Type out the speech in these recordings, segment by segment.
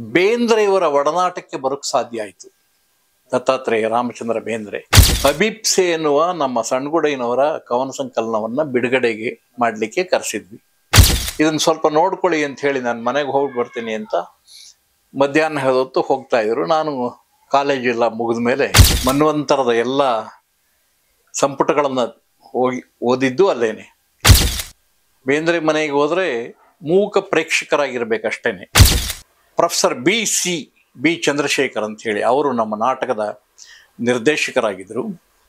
ಬೇಂದ್ರೆ ಇವರ ಒಡನಾಟಕ್ಕೆ ಬರೋಕ್ ಸಾಧ್ಯ ಆಯಿತು ದತ್ತಾತ್ರೇಯ ರಾಮಚಂದ್ರ ಬೇಂದ್ರೆ ಅಭಿಪ್ಸೆ ಎನ್ನುವ ನಮ್ಮ ಸಣ್ಣಗುಡೈನವರ ಕವನ ಸಂಕಲನವನ್ನ ಬಿಡುಗಡೆಗೆ ಮಾಡಲಿಕ್ಕೆ ಕರೆಸಿದ್ವಿ ಇದನ್ನ ಸ್ವಲ್ಪ ನೋಡ್ಕೊಳ್ಳಿ ಅಂತ ಹೇಳಿ ನಾನು ಮನೆಗೆ ಹೋಗಿ ಬರ್ತೀನಿ ಅಂತ ಮಧ್ಯಾಹ್ನ ಹೊತ್ತು ಹೋಗ್ತಾ ಇದ್ರು ನಾನು ಕಾಲೇಜ್ ಎಲ್ಲ ಮುಗಿದ ಮೇಲೆ ಮನ್ವಂತರದ ಎಲ್ಲ ಸಂಪುಟಗಳನ್ನ ಹೋಗಿ ಓದಿದ್ದು ಅಲ್ಲೇನೆ ಬೇಂದ್ರೆ ಮನೆಗೆ ಹೋದ್ರೆ ಮೂಕ ಪ್ರೇಕ್ಷಕರಾಗಿರ್ಬೇಕಷ್ಟೇನೆ professor B C B Chandrashekhar ಅಂತ ಹೇಳಿ ಅವರು ನಮ್ಮ ನಾಟಕದ ನಿರ್ದೇಶಕರಾಗಿದ್ದರು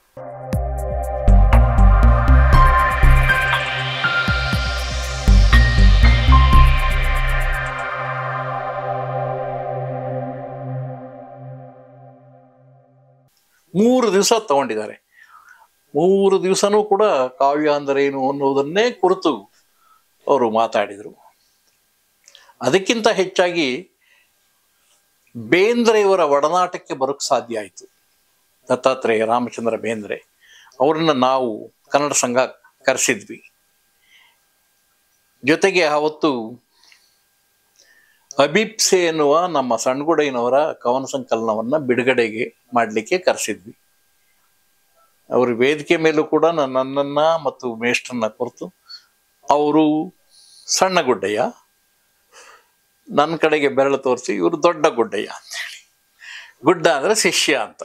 ಮೂರು ದಿವಸ ತಗೊಂಡಿದ್ದಾರೆ ಮೂರು ದಿವಸನೂ ಕೂಡ ಕಾವ್ಯ ಅಂದರೆ ಏನು ಅನ್ನುವುದನ್ನೇ ಕುರಿತು ಅವರು ಮಾತಾಡಿದರು ಅದಕ್ಕಿಂತ ಹೆಚ್ಚಾಗಿ ಬೇಂದ್ರೆ ಇವರ ಒಡನಾಟಕ್ಕೆ ಬರೋಕ್ ಸಾಧ್ಯ ಆಯಿತು ದತ್ತಾತ್ರೇಯ ರಾಮಚಂದ್ರ ಬೇಂದ್ರೆ ಅವರನ್ನ ನಾವು ಕನ್ನಡ ಸಂಘ ಕರೆಸಿದ್ವಿ ಜೊತೆಗೆ ಅವತ್ತು ಅಭಿಪ್ಸೆ ಎನ್ನುವ ನಮ್ಮ ಸಣ್ಣಗುಡೈನವರ ಕವನ ಸಂಕಲನವನ್ನ ಬಿಡುಗಡೆಗೆ ಮಾಡಲಿಕ್ಕೆ ಕರೆಸಿದ್ವಿ ಅವರು ವೇದಿಕೆ ಮೇಲೂ ಕೂಡ ನನ್ನನ್ನ ಮತ್ತು ಮೇಷ್ಟ್ರನ್ನ ಕುರಿತು ಅವರು ಸಣ್ಣ ಗುಡ್ಡಯ್ಯ ನನ್ನ ಕಡೆಗೆ ಬೆರಳು ತೋರಿಸಿ ಇವರು ದೊಡ್ಡ ಗುಡ್ಡಯ್ಯ ಅಂತ ಹೇಳಿ ಗುಡ್ಡ ಅಂದ್ರೆ ಶಿಷ್ಯ ಅಂತ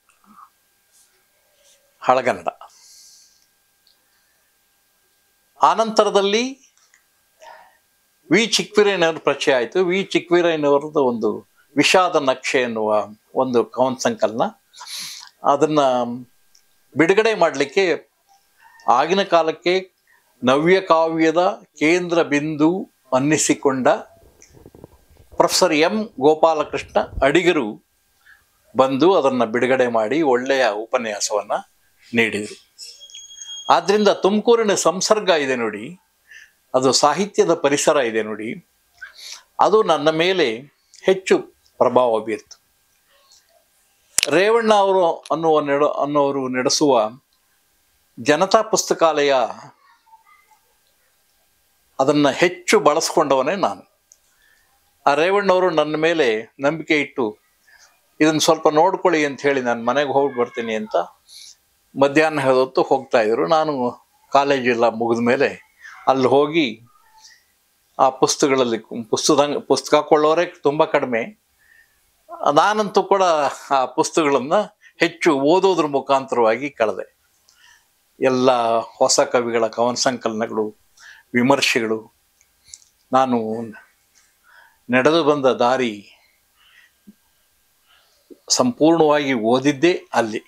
ಹಳಗನ್ನಡ ಆನಂತರದಲ್ಲಿ ವಿ ಚಿಕ್ವೀರಯ್ಯನವ್ರ ಪರಿಚಯ ಆಯಿತು ವಿ ಚಿಕ್ವೀರಯ್ಯನವ್ರದ್ದು ಒಂದು ವಿಷಾದ ನಕ್ಷೆ ಎನ್ನುವ ಒಂದು ಕವನ ಸಂಕಲನ ಅದನ್ನ ಬಿಡುಗಡೆ ಮಾಡಲಿಕ್ಕೆ ಆಗಿನ ಕಾಲಕ್ಕೆ ನವ್ಯ ಕಾವ್ಯದ ಕೇಂದ್ರ ಬಿಂದು ಅನ್ನಿಸಿಕೊಂಡ ಪ್ರೊಫೆಸರ್ ಎಂ ಗೋಪಾಲಕೃಷ್ಣ ಅಡಿಗರು ಬಂದು ಅದನ್ನು ಬಿಡುಗಡೆ ಮಾಡಿ ಒಳ್ಳೆಯ ಉಪನ್ಯಾಸವನ್ನ ನೀಡಿದರು ಆದ್ರಿಂದ ತುಮಕೂರಿನ ಸಂಸರ್ಗ ಇದೆ ನೋಡಿ ಅದು ಸಾಹಿತ್ಯದ ಪರಿಸರ ಇದೆ ನೋಡಿ ಅದು ನನ್ನ ಮೇಲೆ ಹೆಚ್ಚು ಪ್ರಭಾವ ಬೀರ್ತು ರೇವಣ್ಣ ಅವರು ಅನ್ನುವ ನೆಡ ಅನ್ನೋರು ನಡೆಸುವ ಜನತಾ ಪುಸ್ತಕಾಲಯ ಅದನ್ನ ಹೆಚ್ಚು ಬಳಸ್ಕೊಂಡವನೇ ನಾನು ಆ ರೇವಣ್ಣವರು ನನ್ನ ಮೇಲೆ ನಂಬಿಕೆ ಇಟ್ಟು ಇದನ್ನ ಸ್ವಲ್ಪ ನೋಡ್ಕೊಳ್ಳಿ ಅಂತ ಹೇಳಿ ನಾನು ಮನೆಗೆ ಹೋಗಿ ಬರ್ತೀನಿ ಅಂತ ಮಧ್ಯಾಹ್ನ ಹೊತ್ತು ಹೋಗ್ತಾ ಇದ್ರು ನಾನು ಕಾಲೇಜ್ ಎಲ್ಲ ಮುಗಿದ ಮೇಲೆ ಅಲ್ಲಿ ಹೋಗಿ ಆ ಪುಸ್ತಕಗಳಲ್ಲಿ ಪುಸ್ತಕ ಪುಸ್ತಕ ಕೊಳ್ಳೋರೇ ತುಂಬ ಕಡಿಮೆ ನಾನಂತೂ ಕೂಡ ಆ ಪುಸ್ತಕಗಳನ್ನ ಹೆಚ್ಚು ಓದೋದ್ರ ಮುಖಾಂತರವಾಗಿ ಕಳೆದೆ ಎಲ್ಲ ಹೊಸ ಕವಿಗಳ ಕವನ ಸಂಕಲನಗಳು ವಿಮರ್ಶೆಗಳು ನಾನು ನಡೆದು ಬಂದ ದಾರಿ ಸಂಪೂರ್ಣವಾಗಿ ಓದಿದ್ದೇ ಅಲ್ಲಿ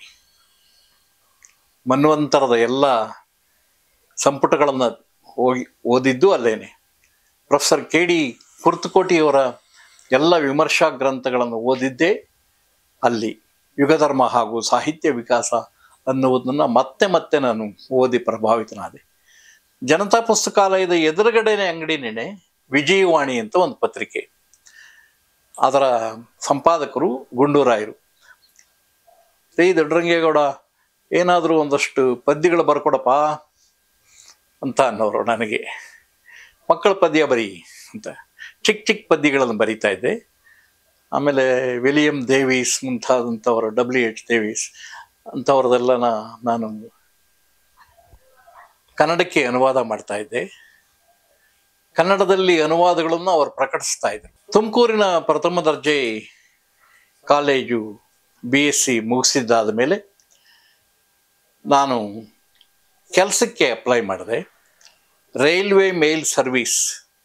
ಮನ್ವಂತರದ ಎಲ್ಲ ಸಂಪುಟಗಳನ್ನು ಹೋಗಿ ಓದಿದ್ದು ಅಲ್ಲೇನೆ ಪ್ರೊಫೆಸರ್ ಕೆ ಡಿ ಕುರ್ತಕೋಟಿಯವರ ಎಲ್ಲ ವಿಮರ್ಶಾ ಗ್ರಂಥಗಳನ್ನು ಓದಿದ್ದೇ ಅಲ್ಲಿ ಯುಗಧರ್ಮ ಹಾಗೂ ಸಾಹಿತ್ಯ ವಿಕಾಸ ಅನ್ನುವುದನ್ನು ಮತ್ತೆ ಮತ್ತೆ ನಾನು ಓದಿ ಪ್ರಭಾವಿತನಾದೆ ಜನತಾ ಪುಸ್ತಕಾಲಯದ ಎದುರುಗಡೆನೆ ಅಂಗಡಿನೇನೆ ವಿಜಯವಾಣಿ ಅಂತ ಒಂದು ಪತ್ರಿಕೆ ಅದರ ಸಂಪಾದಕರು ಗುಂಡೂರಾಯರು ರೇ ದೊಡ್ಡರಂಗೇಗೌಡ ಏನಾದರೂ ಒಂದಷ್ಟು ಪದ್ಯಗಳು ಬರ್ಕೊಡಪ್ಪ ಅಂತ ಅನ್ನೋರು ನನಗೆ ಮಕ್ಕಳ ಪದ್ಯ ಬರೀ ಅಂತ ಚಿಕ್ಕ ಚಿಕ್ಕ ಪದ್ಯಗಳನ್ನು ಬರೀತಾ ಇದ್ದೆ ಆಮೇಲೆ ವಿಲಿಯಂ ದೇವೀಸ್ ಮುಂತಾದಂಥವರು ಡಬ್ಲ್ಯೂ ಎಚ್ ದೇವೀಸ್ ಅಂಥವ್ರದೆಲ್ಲ ನಾನು ಕನ್ನಡಕ್ಕೆ ಅನುವಾದ ಮಾಡ್ತಾ ಇದ್ದೆ ಕನ್ನಡದಲ್ಲಿ ಅನುವಾದಗಳನ್ನು ಅವರು ಪ್ರಕಟಿಸ್ತಾ ಇದ್ರು ತುಮಕೂರಿನ ಪ್ರಥಮ ದರ್ಜೆ ಕಾಲೇಜು ಬಿ ಎಸ್ ಸಿ ಮುಗಿಸಿದ್ದಾದ ಮೇಲೆ ನಾನು ಕೆಲಸಕ್ಕೆ ಅಪ್ಲೈ ಮಾಡಿದೆ railway mail service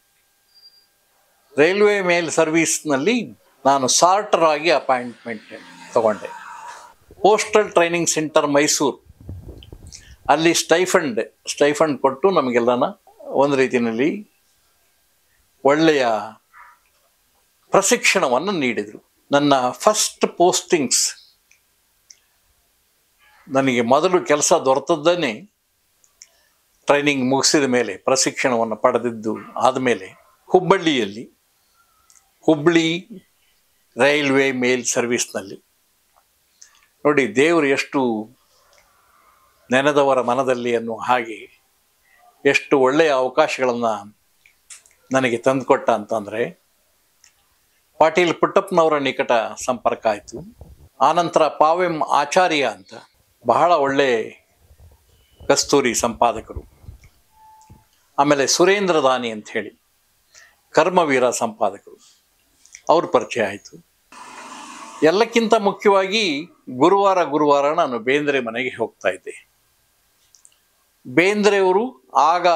railway mail ಸರ್ವಿಸ್ನಲ್ಲಿ ನಾನು ಸಾರ್ಟರ್ ಆಗಿ ಅಪಾಯಿಂಟ್ಮೆಂಟ್ ತಗೊಂಡೆ ಪೋಸ್ಟಲ್ ಟ್ರೈನಿಂಗ್ ಸೆಂಟರ್ ಮೈಸೂರು ಅಲ್ಲಿ ಸ್ಟೈಫಂಡ್ ಸ್ಟೈಫಂಡ್ ಕೊಟ್ಟು ನಮಗೆಲ್ಲನ ಒಂದು ರೀತಿಯಲ್ಲಿ ಒಳ್ಳೆಯ ಪ್ರಶಿಕ್ಷಣವನ್ನು ನೀಡಿದರು ನನ್ನ ಫಸ್ಟ್ ಪೋಸ್ಟಿಂಗ್ಸ್ ನನಗೆ ಮೊದಲು ಕೆಲಸ ದೊರೆತದ್ದನ್ನೇ ಟ್ರೈನಿಂಗ್ ಮುಗಿಸಿದ ಮೇಲೆ ಪ್ರಶಿಕ್ಷಣವನ್ನು ಪಡೆದಿದ್ದು ಆದಮೇಲೆ ಹುಬ್ಬಳ್ಳಿಯಲ್ಲಿ ಹುಬ್ಬಳ್ಳಿ ರೈಲ್ವೆ ಮೇಲ್ ಸರ್ವಿಸ್ನಲ್ಲಿ ನೋಡಿ ದೇವರು ಎಷ್ಟು ನೆನೆದವರ ಮನದಲ್ಲಿ ಅನ್ನುವ ಹಾಗೆ ಎಷ್ಟು ಒಳ್ಳೆಯ ಅವಕಾಶಗಳನ್ನು ನನಗೆ ತಂದುಕೊಟ್ಟ ಅಂತಂದರೆ ಪಾಟೀಲ್ ಪುಟ್ಟಪ್ಪನವರ ನಿಕಟ ಸಂಪರ್ಕ ಆಯಿತು ಆನಂತರ ಪಾವೆಂ ಆಚಾರ್ಯ ಅಂತ ಬಹಳ ಒಳ್ಳೆ ಕಸ್ತೂರಿ ಸಂಪಾದಕರು ಆಮೇಲೆ ಸುರೇಂದ್ರ ದಾನಿ ಅಂತ ಹೇಳಿ ಕರ್ಮವೀರ ಸಂಪಾದಕರು ಅವ್ರ ಪರಿಚಯ ಆಯಿತು ಎಲ್ಲಕ್ಕಿಂತ ಮುಖ್ಯವಾಗಿ ಗುರುವಾರ ಗುರುವಾರ ನಾನು ಬೇಂದ್ರೆ ಮನೆಗೆ ಹೋಗ್ತಾ ಇದ್ದೆ ಬೇಂದ್ರೆಯವರು ಆಗ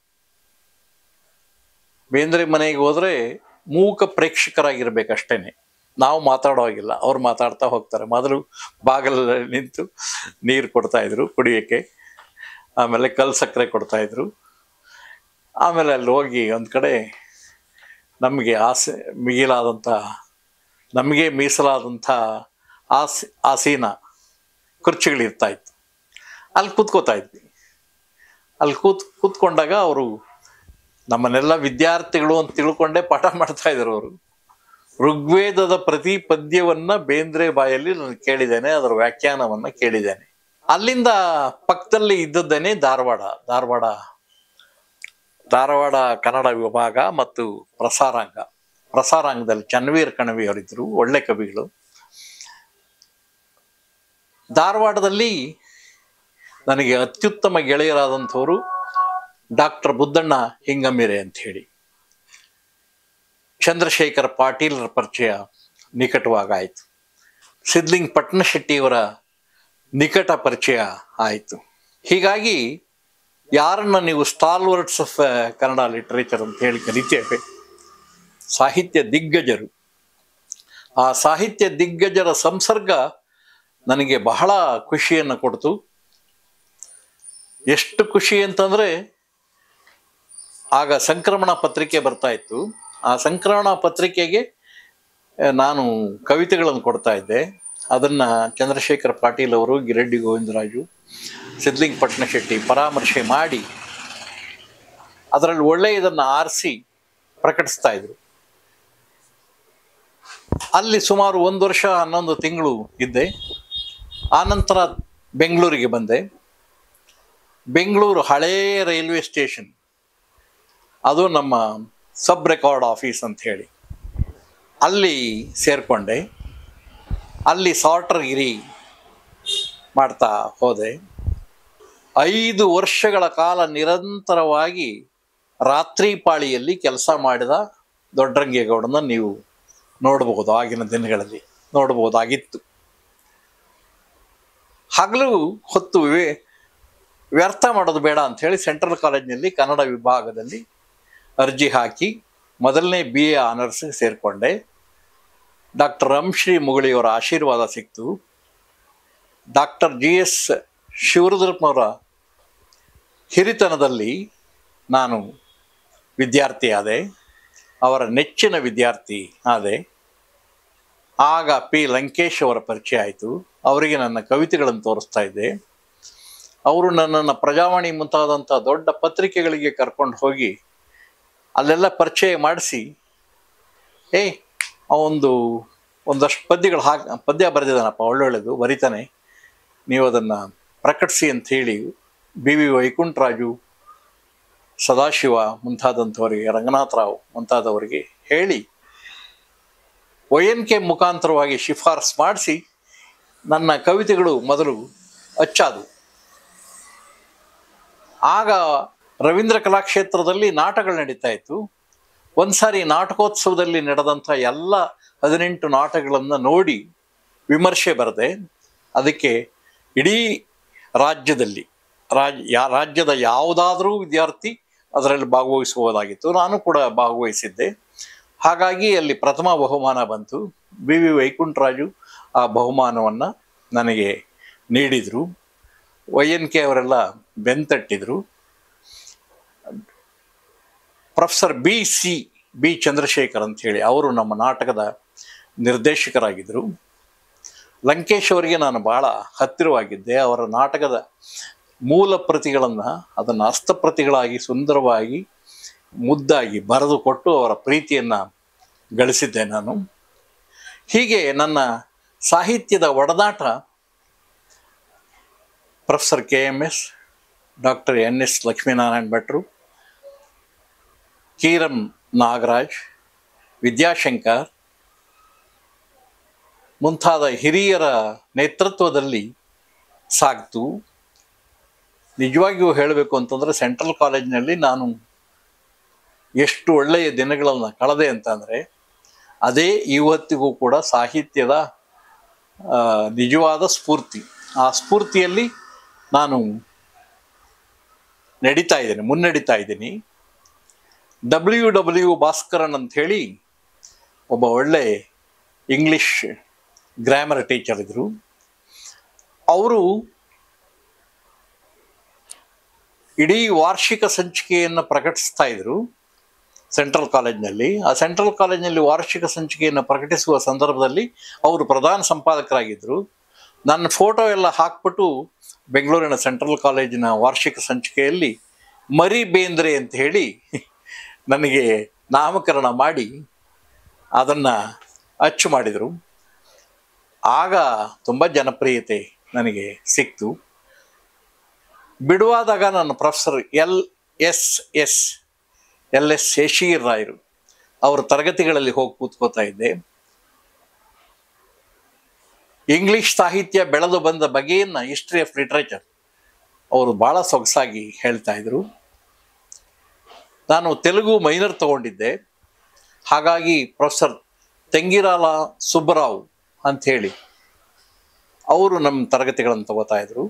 ಬೇಂದ್ರೆ ಮನೆಗೆ ಹೋದ್ರೆ ಮೂಕ ಪ್ರೇಕ್ಷಕರಾಗಿರ್ಬೇಕಷ್ಟೇನೆ ನಾವು ಮಾತಾಡೋ ಹಾಗಿಲ್ಲ ಅವ್ರು ಮಾತಾಡ್ತಾ ಹೋಗ್ತಾರೆ ಮೊದಲು ಬಾಗಲಲ್ಲಿ ನಿಂತು ನೀರು ಕೊಡ್ತಾ ಇದ್ರು ಕುಡಿಯೋಕ್ಕೆ ಆಮೇಲೆ ಕಲ್ ಸಕ್ಕರೆ ಕೊಡ್ತಾ ಇದ್ರು ಆಮೇಲೆ ಅಲ್ಲಿ ಹೋಗಿ ಒಂದು ಕಡೆ ನಮಗೆ ಆಸೆ ಮಿಗಿಲಾದಂಥ ನಮಗೆ ಮೀಸಲಾದಂಥ ಆಸಿ ಆಸೀನ ಕುರ್ಚಿಗಳಿರ್ತಾ ಇತ್ತು ಅಲ್ಲಿ ಕೂತ್ಕೋತಾ ಇದ್ವಿ ಅಲ್ಲಿ ಕೂತ್ ಕೂತ್ಕೊಂಡಾಗ ಅವರು ನಮ್ಮನ್ನೆಲ್ಲ ವಿದ್ಯಾರ್ಥಿಗಳು ಅಂತ ತಿಳ್ಕೊಂಡೇ ಪಾಠ ಮಾಡ್ತಾ ಇದ್ರು ಅವರು ಋಗ್ವೇದದ ಪ್ರತಿ ಪದ್ಯವನ್ನ ಬೇಂದ್ರೆ ಬಾಯಲ್ಲಿ ನಾನು ಕೇಳಿದ್ದೇನೆ ಅದರ ವ್ಯಾಖ್ಯಾನವನ್ನ ಕೇಳಿದ್ದೇನೆ ಅಲ್ಲಿಂದ ಪಕ್ಕದಲ್ಲಿ ಇದ್ದದ್ದೇನೆ ಧಾರವಾಡ ಧಾರವಾಡ ಧಾರವಾಡ ಕನ್ನಡ ವಿಭಾಗ ಮತ್ತು ಪ್ರಸಾರಾಂಗ ಪ್ರಸಾರಾಂಗದಲ್ಲಿ ಚನ್ವೀರ್ ಕಣವಿ ಅವರಿದ್ರು ಒಳ್ಳೆ ಕವಿಗಳು ಧಾರವಾಡದಲ್ಲಿ ನನಗೆ ಅತ್ಯುತ್ತಮ ಗೆಳೆಯರಾದಂಥವರು ಡಾಕ್ಟರ್ ಬುದ್ದಣ್ಣ ಹಿಂಗಮ್ಮಿರೆ ಅಂತ ಹೇಳಿ ಚಂದ್ರಶೇಖರ್ ಪಾಟೀಲ್ರ ಪರಿಚಯ ನಿಕಟವಾಗಿ ಆಯಿತು ಸಿದ್ಲಿಂಗ್ ಪಟ್ನಶೆಟ್ಟಿಯವರ ನಿಕಟ ಪರಿಚಯ ಆಯಿತು ಹೀಗಾಗಿ ಯಾರನ್ನ ನೀವು ಸ್ಟಾಲ್ವರ್ಡ್ಸ್ ಆಫ್ ಕನ್ನಡ ಲಿಟರೇಚರ್ ಅಂತ ಹೇಳಿ ಕರಿತೇವೆ ಸಾಹಿತ್ಯ ದಿಗ್ಗಜರು ಆ ಸಾಹಿತ್ಯ ದಿಗ್ಗಜರ ಸಂಸರ್ಗ ನನಗೆ ಬಹಳ ಖುಷಿಯನ್ನು ಕೊಡ್ತು ಎಷ್ಟು ಖುಷಿ ಅಂತಂದ್ರೆ ಆಗ ಸಂಕ್ರಮಣ ಪತ್ರಿಕೆ ಬರ್ತಾ ಇತ್ತು ಆ ಸಂಕ್ರಮಣ ಪತ್ರಿಕೆಗೆ ಆ, ನಾನು ಕವಿತೆಗಳನ್ನು ಕೊಡ್ತಾ ಇದ್ದೆ ಅದನ್ನ ಚಂದ್ರಶೇಖರ ಪಾಟೀಲ್ ಅವರು ಗಿರೆಡ್ಡಿ ಗೋವಿಂದರಾಜು ಸಿದ್ಲಿಂಗ್ ಪಟ್ನಶೆಟ್ಟಿ ಪರಾಮರ್ಶೆ ಮಾಡಿ ಅದರಲ್ಲಿ ಒಳ್ಳೆಯದನ್ನು ಆರಿಸಿ ಪ್ರಕಟಿಸ್ತಾ ಇದ್ರು ಅಲ್ಲಿ ಸುಮಾರು ಒಂದು ವರ್ಷ ಹನ್ನೊಂದು ತಿಂಗಳು ಇದ್ದೆ ಆನಂತರ ಬೆಂಗಳೂರಿಗೆ ಬಂದೆ ಬೆಂಗಳೂರು ಹಳೇ ರೈಲ್ವೆ ಸ್ಟೇಷನ್ ಅದು ನಮ್ಮ ಸಬ್ ರೆಕಾರ್ಡ್ ಆಫೀಸ್ ಅಂತ ಹೇಳಿ ಅಲ್ಲಿ ಸೇರಿಕೊಂಡೆ ಅಲ್ಲಿ ಸಾರ್ಟರ್ಗಿರಿ ಮಾಡ್ತಾ ಹೋದೆ ಐದು ವರ್ಷಗಳ ಕಾಲ ನಿರಂತರವಾಗಿ ರಾತ್ರಿ ಪಾಳಿಯಲ್ಲಿ ಕೆಲಸ ಮಾಡಿದ ದೊಡ್ಡರಂಗೇಗೌಡನ ನೀವು ನೋಡಬಹುದು ಆಗಿನ ದಿನಗಳಲ್ಲಿ ನೋಡಬಹುದಾಗಿತ್ತು ಹಗಲು ಹೊತ್ತು ವಿವೇ ವ್ಯರ್ಥ ಮಾಡೋದು ಬೇಡ ಅಂತ ಹೇಳಿ ಸೆಂಟ್ರಲ್ ಕಾಲೇಜಿನಲ್ಲಿ ಕನ್ನಡ ವಿಭಾಗದಲ್ಲಿ ಅರ್ಜಿ ಹಾಕಿ ಮೊದಲನೇ ಬಿ ಎ ಆನರ್ಸ್ ಸೇರಿಕೊಂಡೆ ಡಾಕ್ಟರ್ ರಂಶ್ರೀ ಮುಗಳಿಯವರ ಆಶೀರ್ವಾದ ಸಿಕ್ತು ಡಾಕ್ಟರ್ ಜಿ ಎಸ್ ಶಿವರುದ್ರಪ್ಪನವರ ಹಿರಿತನದಲ್ಲಿ ನಾನು ವಿದ್ಯಾರ್ಥಿ ಆದೆ ಅವರ ನೆಚ್ಚಿನ ವಿದ್ಯಾರ್ಥಿ ಆದೆ ಆಗ ಪಿ ಲಂಕೇಶ್ ಅವರ ಪರಿಚಯ ಆಯಿತು ಅವರಿಗೆ ನನ್ನ ಕವಿತೆಗಳನ್ನು ತೋರಿಸ್ತಾ ಇದ್ದೆ ಅವರು ನನ್ನನ್ನು ಪ್ರಜಾವಾಣಿ ಮುಂತಾದಂಥ ದೊಡ್ಡ ಪತ್ರಿಕೆಗಳಿಗೆ ಕರ್ಕೊಂಡು ಹೋಗಿ ಅಲ್ಲೆಲ್ಲ ಪರಿಚಯ ಮಾಡಿಸಿ ಏ ಅವೊಂದು ಒಂದಷ್ಟು ಪದ್ಯಗಳು ಹಾಕಿ ಪದ್ಯ ಬರೆದಿದ್ದಾನಪ್ಪ ಒಳ್ಳೊಳ್ಳೆದು ಬರಿತಾನೆ ನೀವು ಅದನ್ನು ಪ್ರಕಟಿಸಿ ಅಂತ ಹೇಳಿ ಬಿ ವಿ ವೈಕುಂಠರಾಜು ಸದಾಶಿವ ಮುಂತಾದಂಥವರಿಗೆ ರಂಗನಾಥರಾವ್ ಮುಂತಾದವರಿಗೆ ಹೇಳಿ ಒ ಎನ್ ಕೆ ಮುಖಾಂತರವಾಗಿ ಶಿಫಾರಸ್ ಮಾಡಿಸಿ ನನ್ನ ಕವಿತೆಗಳು ಮೊದಲು ಅಚ್ಚಾದವು ಆಗ ರವೀಂದ್ರ ಕಲಾಕ್ಷೇತ್ರದಲ್ಲಿ ನಾಟಕಗಳು ನಡೀತಾ ಇತ್ತು ಒಂದ್ಸಾರಿ ನಾಟಕೋತ್ಸವದಲ್ಲಿ ನಡೆದಂಥ ಎಲ್ಲ ಹದಿನೆಂಟು ನಾಟಕಗಳನ್ನು ನೋಡಿ ವಿಮರ್ಶೆ ಬರದೆ ಅದಕ್ಕೆ ಇಡೀ ರಾಜ್ಯದಲ್ಲಿ ರಾಜ್ ಯಾ ರಾಜ್ಯದ ಯಾವುದಾದ್ರೂ ವಿದ್ಯಾರ್ಥಿ ಅದರಲ್ಲಿ ಭಾಗವಹಿಸಬಹುದಾಗಿತ್ತು ನಾನು ಕೂಡ ಭಾಗವಹಿಸಿದ್ದೆ ಹಾಗಾಗಿ ಅಲ್ಲಿ ಪ್ರಥಮ ಬಹುಮಾನ ಬಂತು ಬಿ ವಿ ವೈಕುಂಠರಾಜು ಆ ಬಹುಮಾನವನ್ನು ನನಗೆ ನೀಡಿದರು ವೈ ಎನ್ ಕೆ ಅವರೆಲ್ಲ ಬೆಂತಟ್ಟಿದ್ರು professor B C B Chandrashekhar ಅಂತ ಹೇಳಿ ಅವರು ನಮ್ಮ ನಾಟಕದ ನಿರ್ದೇಶಕರಾಗಿದ್ದರು ಲಂಕೇಶ್ ಅವರಿಗೆ ನಾನು ಬಹಳ ಹತ್ತಿರವಾಗಿದ್ದೆ ಅವರ ನಾಟಕದ ಮೂಲ ಪ್ರತಿಗಳನ್ನು ಅದನ್ನು ಹಸ್ತಪ್ರತಿಗಳಾಗಿ ಸುಂದರವಾಗಿ ಮುದ್ದಾಗಿ ಬರೆದು ಕೊಟ್ಟು ಅವರ ಪ್ರೀತಿಯನ್ನು ಗಳಿಸಿದ್ದೆ ನಾನು ಹೀಗೆ ನನ್ನ ಸಾಹಿತ್ಯದ ಒಡನಾಟ professor K M S doctor N S Lakshminarayana ಭಟ್ರು ಕೀರಂ ನಾಗರಾಜ್ ವಿದ್ಯಾಶಂಕರ್ ಮುಂತಾದ ಹಿರಿಯರ ನೇತೃತ್ವದಲ್ಲಿ ಸಾಗ್ತು ನಿಜವಾಗಿಯೂ ಹೇಳಬೇಕು ಅಂತಂದರೆ ಸೆಂಟ್ರಲ್ ಕಾಲೇಜಿನಲ್ಲಿ ನಾನು ಎಷ್ಟು ಒಳ್ಳೆಯ ದಿನಗಳನ್ನು ಕಳೆದೆ ಅಂತಂದರೆ ಅದೇ ಇವತ್ತಿಗೂ ಕೂಡ ಸಾಹಿತ್ಯದ ಆ, ನಿಜವಾದ ಸ್ಫೂರ್ತಿ ಆ ಸ್ಫೂರ್ತಿಯಲ್ಲಿ ನಾನು ನಡೀತಾ ಇದ್ದೇನೆ ಮುನ್ನಡೀತಾ ಇದ್ದೀನಿ ಡಬ್ಲ್ಯೂ ಡಬ್ಲ್ಯೂ ಭಾಸ್ಕರನ್ ಅಂತ ಹೇಳಿ ಒಬ್ಬ ಒಳ್ಳೆ ಇಂಗ್ಲಿಷ್ ಗ್ರಾಮರ್ ಟೀಚರ್ ಇದ್ರು ಅವರು ಇಡೀ ವಾರ್ಷಿಕ ಸಂಚಿಕೆಯನ್ನು ಪ್ರಕಟಿಸ್ತಾ ಇದ್ರು ಸೆಂಟ್ರಲ್ ಕಾಲೇಜ್ನಲ್ಲಿ ಆ ಸೆಂಟ್ರಲ್ ಕಾಲೇಜ್ನಲ್ಲಿ ವಾರ್ಷಿಕ ಸಂಚಿಕೆಯನ್ನು ಪ್ರಕಟಿಸುವ ಸಂದರ್ಭದಲ್ಲಿ ಅವರು ಪ್ರಧಾನ ಸಂಪಾದಕರಾಗಿದ್ದರು ನನ್ನ ಫೋಟೋ ಎಲ್ಲ ಹಾಕ್ಬಿಟ್ಟು ಬೆಂಗಳೂರಿನ ಸೆಂಟ್ರಲ್ ಕಾಲೇಜಿನ ವಾರ್ಷಿಕ ಸಂಚಿಕೆಯಲ್ಲಿ ಮರಿ ಬೇಂದ್ರೆ ಅಂತ ಹೇಳಿ ನನಗೆ ನಾಮಕರಣ ಮಾಡಿ ಅದನ್ನು ಅಚ್ಚು ಮಾಡಿದರು ಆಗ ತುಂಬ ಜನಪ್ರಿಯತೆ ನನಗೆ ಸಿಕ್ತು ಬಿಡುವಾದಾಗ ನನ್ನ professor L S S L S ಶೇಷೀರ್ ರಾಯರು ಅವರ ತರಗತಿಗಳಲ್ಲಿ ಹೋಗಿ ಕೂತ್ಕೋತಾ ಇದ್ದೆ ಇಂಗ್ಲಿಷ್ ಸಾಹಿತ್ಯ ಬೆಳೆದು ಬಂದ ಬಗೆಯನ್ನು ಹಿಸ್ಟ್ರಿ ಆಫ್ ಲಿಟ್ರೇಚರ್ ಅವರು ಭಾಳ ಸೊಗಸಾಗಿ ಹೇಳ್ತಾ ಇದ್ರು ನಾನು ತೆಲುಗು ಮೈನರ್ ತಗೊಂಡಿದ್ದೆ ಹಾಗಾಗಿ ಪ್ರೊಫೆಸರ್ ತೆಂಗಿರಾಲ ಸುಬ್ಬರಾವ್ ಅಂಥೇಳಿ ಅವರು ನಮ್ಮ ತರಗತಿಗಳನ್ನು ತಗೋತಾ ಇದ್ರು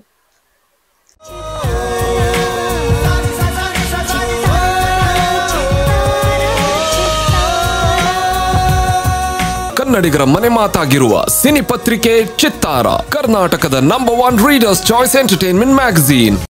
ಕನ್ನಡಿಗರ ಮನೆ ಮಾತಾಗಿರುವ ಸಿನಿ ಪತ್ರಿಕೆ ಚಿತ್ತಾರ ಕರ್ನಾಟಕದ number one readers choice entertainment magazine